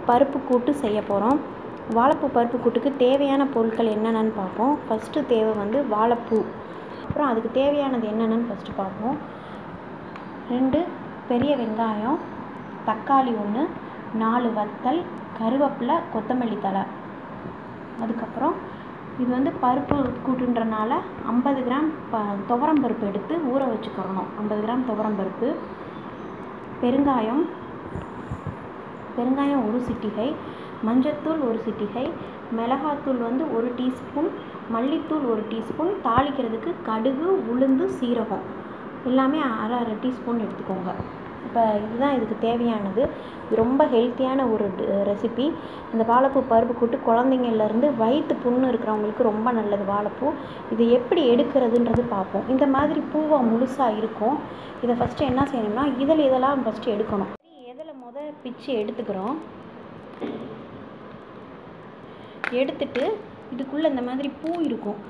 பருப்பு கூட்டு செய்ய போகிறோம் வாழைப்பூ பருப்பு கூட்டுக்கு தேவையான பொருட்கள் என்னென்னு பார்ப்போம் ஃபஸ்ட்டு தேவை வந்து வாழைப்பூ அப்புறம் அதுக்கு தேவையானது என்னென்னு ஃபஸ்ட்டு பார்ப்போம் ரெண்டு பெரிய வெங்காயம் தக்காளி ஒன்று நாலு வத்தல் கருவேப்பிலை கொத்தமல்லி தழை அதுக்கப்புறம் இது வந்து பருப்பு கூட்டுன்றனால ஐம்பது கிராம் ப துவரம் பருப்பு எடுத்து ஊற வச்சுக்கிறணும் ஐம்பது கிராம் துவரம் பருப்பு பெருங்காயம் பெருங்காயம் ஒரு சிட்டிகை மஞ்சத்தூள் ஒரு சிட்டிகை மிளகாத்தூள் வந்து ஒரு டீஸ்பூன் மல்லித்தூள் ஒரு டீஸ்பூன் தாளிக்கிறதுக்கு கடுகு உளுந்து சீரகம் எல்லாமே அரை அரை டீஸ்பூன் எடுத்துக்கோங்க இப்போ இதுதான் இதுக்கு தேவையானது இது ரொம்ப ஹெல்த்தியான ஒரு ரெசிபி இந்த வாழைப்பூ பருப்பு கூட்டு குழந்தைங்கள்லேருந்து வயிற்று புண்ணு இருக்கிறவங்களுக்கு ரொம்ப நல்லது வாழைப்பூ இது எப்படி எடுக்கிறதுன்றது பார்ப்போம் இந்த மாதிரி பூவாக முழுசாக இருக்கும் இதை ஃபஸ்ட்டு என்ன செய்யணும்னா இதில் இதெல்லாம் ஃபஸ்ட்டு எடுக்கணும் எதில் முத பிச்சு எடுத்துக்கிறோம் எடுத்துட்டு இதுக்குள்ளே இந்த மாதிரி பூ இருக்கும்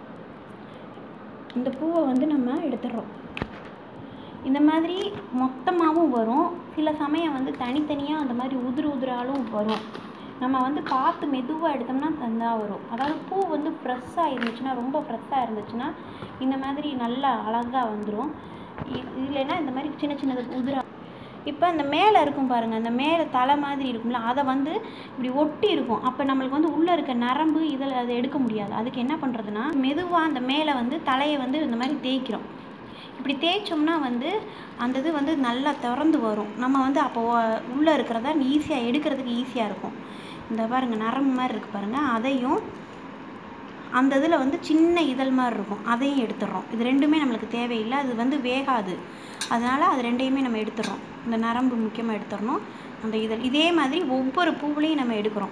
இந்த பூவை வந்து நம்ம எடுத்துடுறோம் இந்த மாதிரி மொத்தமாகவும் வரும் சில சமயம் வந்து தனித்தனியாக அந்த மாதிரி உதிர் உதிராலும் வரும் நம்ம வந்து பார்த்து மெதுவாக எடுத்தோம்னா தந்தால் வரும் அதாவது பூ வந்து ஃப்ரெஷ்ஷாக இருந்துச்சுன்னா ரொம்ப ஃப்ரெஷ்ஷாக இருந்துச்சுன்னா இந்த மாதிரி நல்லா அழகாக வந்துடும் இல்லைன்னா இந்த மாதிரி சின்ன சின்னது உதிரா இப்போ இந்த மேலே இருக்கும் பாருங்கள் அந்த மேலே தலை மாதிரி இருக்கும்ல அதை வந்து இப்படி ஒட்டி இருக்கும் அப்போ நம்மளுக்கு வந்து உள்ளே இருக்க நரம்பு இதில் அதை எடுக்க முடியாது அதுக்கு என்ன பண்ணுறதுன்னா மெதுவாக அந்த மேலே வந்து தலையை வந்து இந்த மாதிரி தேய்க்கிறோம் இப்படி தேய்ச்சோம்னா வந்து அந்த இது வந்து நல்லா திறந்து வரும் நம்ம வந்து அப்போ உள்ளே இருக்கிறத ஈஸியாக எடுக்கிறதுக்கு ஈஸியாக இருக்கும் இந்த பாருங்கள் நரம்பு மாதிரி இருக்குது பாருங்கள் அதையும் அந்த இதில் வந்து சின்ன இதழ் மாதிரி இருக்கும் அதையும் எடுத்துடுறோம் இது ரெண்டுமே நம்மளுக்கு தேவையில்லை அது வந்து வேகாது அதனால் அது ரெண்டையுமே நம்ம எடுத்துடுறோம் இந்த நரம்பு முக்கியமாக எடுத்துடணும் அந்த இதழ் இதே மாதிரி ஒவ்வொரு பூவுலையும் நம்ம எடுக்கிறோம்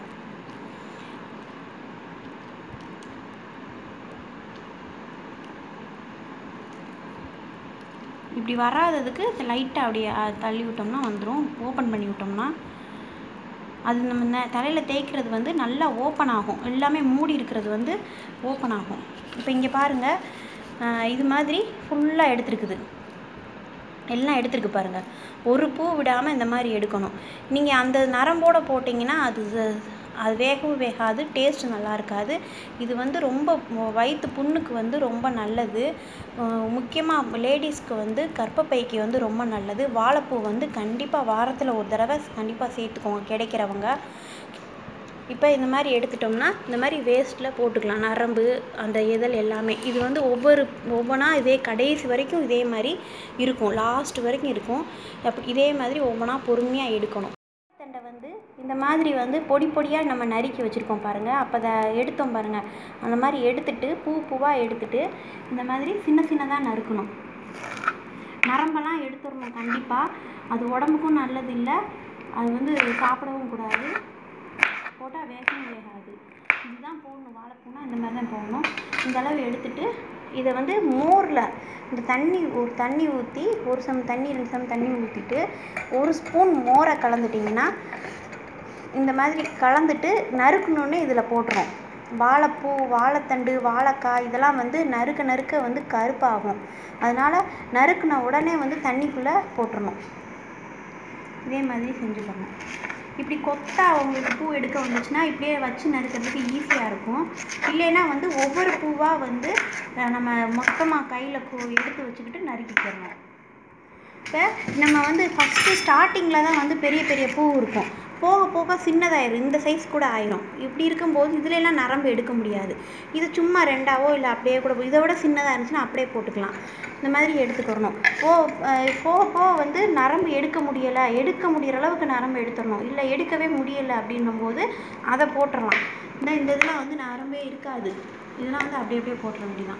இப்படி வராததுக்கு லைட்டாக அப்படியே தள்ளி விட்டோம்னா வந்துடும் ஓப்பன் பண்ணி விட்டோம்னா அது நம்ம ந தலையில் தேய்க்கிறது வந்து நல்லா ஓப்பன் ஆகும் எல்லாமே மூடி இருக்கிறது வந்து ஓப்பன் ஆகும் இப்போ இங்கே பாருங்கள் இது மாதிரி ஃபுல்லாக எடுத்துருக்குது எல்லாம் எடுத்துருக்கு பாருங்கள் ஒரு பூ விடாமல் இந்த மாதிரி எடுக்கணும் நீங்கள் அந்த நரம்போடு போட்டிங்கன்னா அது அது வேகவும் வேகாது டேஸ்ட் நல்லா இருக்காது இது வந்து ரொம்ப வயிற்று புண்ணுக்கு வந்து ரொம்ப நல்லது முக்கியமாக லேடிஸ்க்கு வந்து கர்ப்பப்பைக்கு வந்து ரொம்ப நல்லது வாழைப்பூ வந்து கண்டிப்பாக வாரத்தில் ஒரு தடவை கண்டிப்பாக சேர்த்துக்கோங்க கிடைக்கிறவங்க இப்போ இந்த மாதிரி எடுத்துட்டோம்னா இந்த மாதிரி வேஸ்ட்டில் போட்டுக்கலாம் நரம்பு அந்த இதழ் எல்லாமே இது வந்து ஒவ்வொரு ஒவ்வொன்றா இதே கடைசி வரைக்கும் இதே மாதிரி இருக்கும் லாஸ்ட் வரைக்கும் இருக்கும் அப்படி இதே மாதிரி ஒவ்வொன்றா பொறுமையாக எடுக்கணும் தண்டை வந்து இந்த மாதிரி வந்து பொடி பொடியாக நம்ம நறுக்கி வச்சுருக்கோம் பாருங்கள் அப்போ அதை எடுத்தோம் பாருங்கள் அந்த மாதிரி எடுத்துட்டு பூ பூவாக எடுத்துட்டு இந்த மாதிரி சின்ன சின்னதாக நறுக்கணும் நரம்பெல்லாம் எடுத்துடணும் கண்டிப்பாக அது உடம்புக்கும் நல்லது இல்லை அது வந்து சாப்பிடவும் கூடாது போட்டால் வேகவும் வேகாது இதுதான் போடணும் வாழைப்பூனா இந்த மாதிரி தான் போடணும் இந்த அளவு எடுத்துட்டு இதை வந்து மோரில் இந்த தண்ணி ஒரு தண்ணி ஊற்றி ஒரு சம் தண்ணி ரெண்டு சம் தண்ணி ஊற்றிட்டு ஒரு ஸ்பூன் மோரை கலந்துட்டிங்கன்னா இந்த மாதிரி கலந்துட்டு நறுக்கணுன்னு இதில் போட்டுரும் வாழைப்பூ வாழைத்தண்டு வாழைக்காய் இதெல்லாம் வந்து நறுக்க நறுக்க வந்து கருப்பாகும் அதனால் நறுக்குன உடனே வந்து தண்ணிக்குள்ளே போட்டுடணும் இதே மாதிரி செஞ்சுக்கணும் இப்படி கொத்தா உங்களுக்கு பூ எடுக்க வந்துச்சுன்னா இப்படியே வச்சு நறுக்கிறதுக்கு ஈஸியாக இருக்கும் இல்லைன்னா வந்து ஒவ்வொரு பூவாக வந்து நம்ம மொத்தமாக கையில் எடுத்து வச்சுக்கிட்டு நறுக்கிக்கிறணும் இப்போ நம்ம வந்து ஃபஸ்ட்டு ஸ்டார்டிங்கில் தான் வந்து பெரிய பெரிய பூ இருக்கும் போக போக சின்னதாயிரும் இந்த சைஸ் கூட ஆயிரும் இப்படி இருக்கும்போது இதுலலாம் நரம்பு எடுக்க முடியாது இது சும்மா ரெண்டாவோ இல்லை அப்படியே கூட இதை விட சின்னதாக இருந்துச்சுன்னா அப்படியே போட்டுக்கலாம் இந்த மாதிரி எடுத்துக்கிறணும் போ போக போக வந்து நரம்பு எடுக்க முடியலை எடுக்க முடிகிற அளவுக்கு நரம்பு எடுத்துடணும் இல்லை எடுக்கவே முடியலை அப்படின்னும் போது அதை போட்டுடலாம் இந்த இந்த இதெல்லாம் வந்து நரம்பே இருக்காது இதெல்லாம் வந்து அப்படியே அப்படியே போட்டுற வேண்டியதான்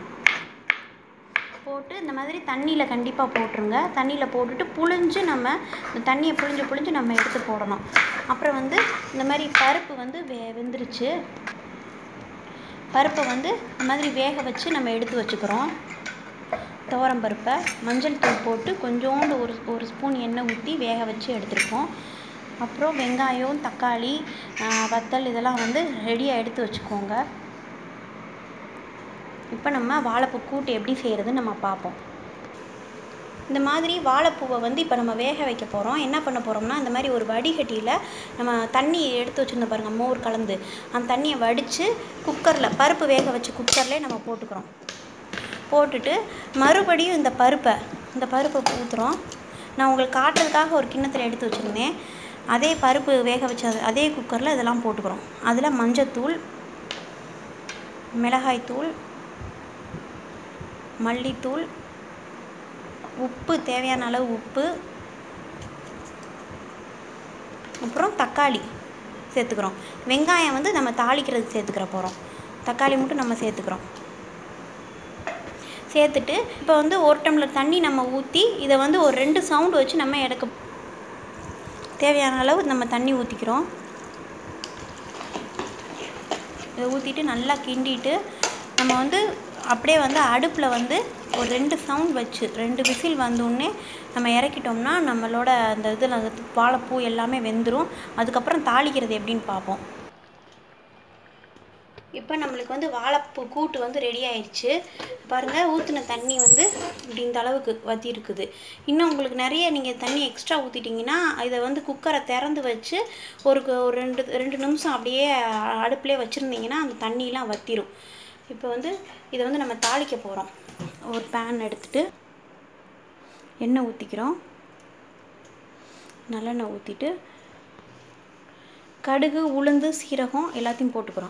போட்டு இந்த மாதிரி தண்ணியில் கண்டிப்பாக போட்டுருங்க தண்ணியில் போட்டுட்டு புழிஞ்சு நம்ம இந்த தண்ணியை புழிஞ்சு புழிஞ்சு நம்ம எடுத்து போடணும் அப்புறம் வந்து இந்த மாதிரி பருப்பு வந்து வே வெந்துருச்சு பருப்பை வந்து இந்த மாதிரி வேக வச்சு நம்ம எடுத்து வச்சுக்கிறோம் துவரம் பருப்பை மஞ்சள் தூள் போட்டு கொஞ்சோண்டு ஒரு ஒரு ஸ்பூன் எண்ணெய் ஊற்றி வேக வச்சு எடுத்துருக்கோம் அப்புறம் வெங்காயம் தக்காளி வத்தல் இதெல்லாம் வந்து ரெடியாக எடுத்து வச்சுக்கோங்க இப்போ நம்ம வாழைப்பூ கூட்டு எப்படி செய்கிறதுன்னு நம்ம பார்ப்போம் இந்த மாதிரி வாழைப்பூவை வந்து இப்போ நம்ம வேக வைக்க போகிறோம் என்ன பண்ண போகிறோம்னா இந்த மாதிரி ஒரு வடிகட்டியில் நம்ம தண்ணி எடுத்து வச்சுருந்தோம் பாருங்கள் மோர் கலந்து அந்த தண்ணியை வடித்து குக்கரில் பருப்பு வேக வச்சு குக்கர்லேயே நம்ம போட்டுக்கிறோம் போட்டுட்டு மறுபடியும் இந்த பருப்பை இந்த பருப்பை ஊற்றுறோம் நான் உங்களுக்கு காட்டுறதுக்காக ஒரு கிண்ணத்தில் எடுத்து வச்சுருந்தேன் அதே பருப்பு வேக வச்ச அதே குக்கரில் இதெல்லாம் போட்டுக்கிறோம் அதில் மஞ்சத்தூள் மிளகாய்த்தூள் மல்லித்தூள் உப்பு தேவையான அளவு உப்பு அப்புறம் தக்காளி சேர்த்துக்கிறோம் வெங்காயம் வந்து நம்ம தாளிக்கிறது சேர்த்துக்கிற போகிறோம் தக்காளி மட்டும் நம்ம சேர்த்துக்கிறோம் சேர்த்துட்டு இப்போ வந்து ஒரு டம்ளர் தண்ணி நம்ம ஊற்றி இதை வந்து ஒரு ரெண்டு சவுண்டு வச்சு நம்ம எடுக்க தேவையான அளவு நம்ம தண்ணி ஊற்றிக்கிறோம் இதை ஊற்றிட்டு நல்லா கிண்டிட்டு நம்ம வந்து அப்படியே வந்து அடுப்பில் வந்து ஒரு ரெண்டு சவுண்ட் வச்சு ரெண்டு விசில் வந்தோடனே நம்ம இறக்கிட்டோம்னா நம்மளோட அந்த இதில் வாழைப்பூ எல்லாமே வெந்துடும் அதுக்கப்புறம் தாளிக்கிறது எப்படின்னு பார்ப்போம் இப்போ நம்மளுக்கு வந்து வாழைப்பூ கூட்டு வந்து ரெடி ஆயிடுச்சு பாருங்கள் ஊற்றின தண்ணி வந்து இப்படி இந்த அளவுக்கு வத்தி இருக்குது இன்னும் உங்களுக்கு நிறைய நீங்கள் தண்ணி எக்ஸ்ட்ரா ஊற்றிட்டிங்கன்னா இதை வந்து குக்கரை திறந்து வச்சு ஒரு ஒரு ரெண்டு ரெண்டு நிமிஷம் அப்படியே அடுப்புலேயே வச்சுருந்தீங்கன்னா அந்த தண்ணியெலாம் வத்திரும் இப்போ வந்து இதை வந்து நம்ம தாளிக்க போகிறோம் ஒரு பேன் எடுத்துகிட்டு எண்ணெய் ஊற்றிக்கிறோம் நல்லெண்ணெய் ஊற்றிட்டு கடுகு உளுந்து சீரகம் எல்லாத்தையும் போட்டுக்கிறோம்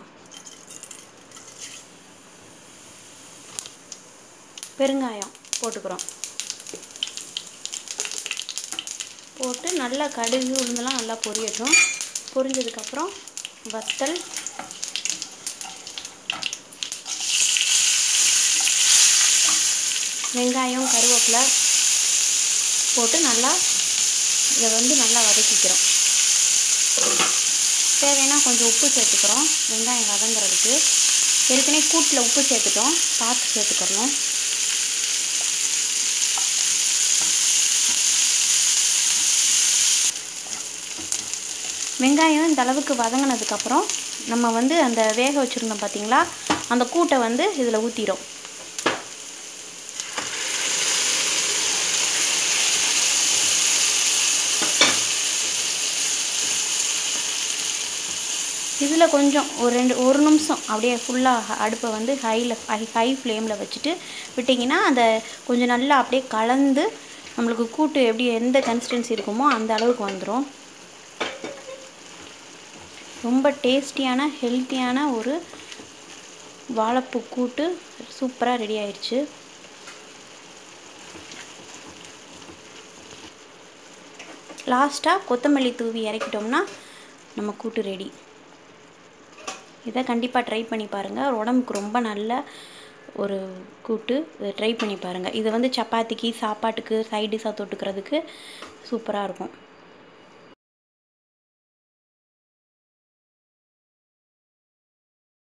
பெருங்காயம் போட்டுக்கிறோம் போட்டு நல்லா கடுகு உளுந்தெல்லாம் நல்லா பொரியட்டும் பொரிஞ்சதுக்கப்புறம் வத்தல் வெங்காயம் கருவேப்பிலை போட்டு நல்லா இதை வந்து நல்லா வதக்கிக்கிறோம் தேவைன்னா கொஞ்சம் உப்பு சேர்த்துக்கிறோம் வெங்காயம் வதங்குறதுக்கு ஏற்கனவே கூட்டில் உப்பு சேர்த்துட்டோம் பார்த்து சேர்த்துக்கிறணும் வெங்காயம் இந்த அளவுக்கு வதங்கினதுக்கப்புறம் நம்ம வந்து அந்த வேக வச்சுருந்தோம் பார்த்தீங்களா அந்த கூட்டை வந்து இதில் ஊற்றிடும் இதில் கொஞ்சம் ஒரு ரெண்டு ஒரு நிமிஷம் அப்படியே ஃபுல்லாக அடுப்பை வந்து ஹையில் ஹை ஹை ஃப்ளேமில் வச்சுட்டு விட்டிங்கன்னா அந்த கொஞ்சம் நல்லா அப்படியே கலந்து நம்மளுக்கு கூட்டு எப்படி எந்த கன்சிஸ்டன்சி இருக்குமோ அந்த அளவுக்கு வந்துடும் ரொம்ப டேஸ்டியான ஹெல்த்தியான ஒரு வாழைப்பூ கூட்டு சூப்பராக ரெடி ஆயிடுச்சு லாஸ்ட்டாக கொத்தமல்லி தூவி இறக்கிட்டோம்னா நம்ம கூட்டு ரெடி இதை கண்டிப்பாக ட்ரை பண்ணி பாருங்கள் உடம்புக்கு ரொம்ப நல்ல ஒரு கூட்டு இதை ட்ரை பண்ணி பாருங்கள் இது வந்து சப்பாத்திக்கு சாப்பாட்டுக்கு சைட் டிஷ்ஷாக தொட்டுக்கிறதுக்கு சூப்பராக இருக்கும்